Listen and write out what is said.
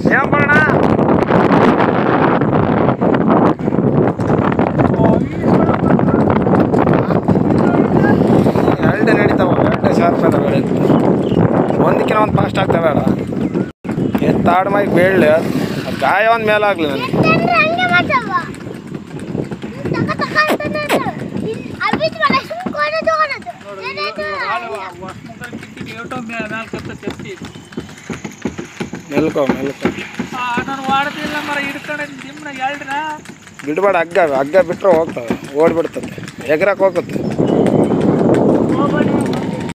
ಏನ್ ಬರೋಣ ಎರಡು ನಡೀತಾವ ಎರಡು ಶಾರ್ಪ್ ಅದಾವ ಎರಡು ಒಂದಕ್ಕಿಂತ ಒಂದು ಫಾಸ್ಟ್ ಆಗ್ತವೆ ಅಲ್ಲ ಎತ್ತಾಡ್ ಮೈಗೆ ಬೀಳಲಿ ಅದು ಗಾಯ ಒಂದು ಮೇಲೆ ಆಗಲಿ ನನಗೆ ಎತ್ತಂದ್ರೆ ಹಂಗೆ ಮಾಡ್ತಾವ ತಕ ತಕ ಅಂತಾನೆ ಅದು. ಇಲ್- ಅವಿದ್ ಮೇಲೆ ಸುಮ್ನೆ ಕೊನೆ ತಗೊಳೋದು. ಏನಾಯ್ತು? ಮೆಲ್ಕೋ ಮೆಲ್ಕೋ ನಾನು ವಾಡದಿಲ್ಲ ಮರ ಹಿಡ್ಕೊಂಡು ನಿಮ್ಮನ್ನ ಎಲ್ಡ್ರ ಬಿಡಬೇಡ ಹಗ್ಗ ಹಗ್ಗ ಬಿಟ್ಟರೆ ಹೋಗ್ತವೆ ಓಡ್ಬಿಡ್ತದೆ ಎಗ್ರಕ್ಕೆ ಹೋಗುತ್ತೆ